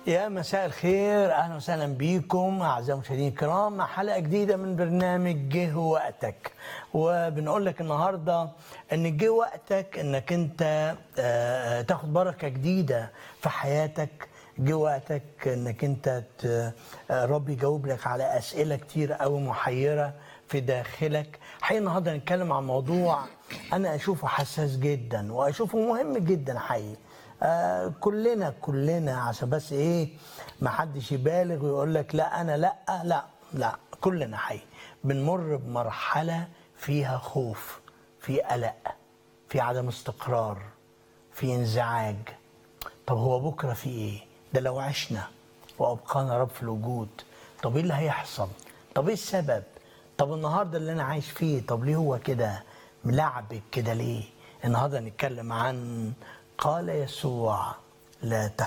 يا مساء الخير اهلا وسهلا بيكم اعزائي المشاهدين الكرام مع حلقه جديده من برنامج جه وقتك وبنقول لك النهارده ان جه وقتك انك انت آه، تاخد بركه جديده في حياتك جه وقتك انك انت ت- آه، رب يجاوب لك على اسئله كتير قوي محيره في داخلك حقيقة النهارده هنتكلم عن موضوع انا اشوفه حساس جدا واشوفه مهم جدا حقيقي آه كلنا كلنا عشان بس ايه ما حدش يبالغ ويقول لك لا انا لا لا لا كلنا حقيقي بنمر بمرحله فيها خوف في قلق في عدم استقرار في انزعاج طب هو بكره في ايه ده لو عشنا وابقانا رب في الوجود طب ايه اللي هيحصل طب ايه السبب طب النهارده اللي انا عايش فيه طب ليه هو كده ملعبك كده ليه النهارده نتكلم عن قال يسوع لا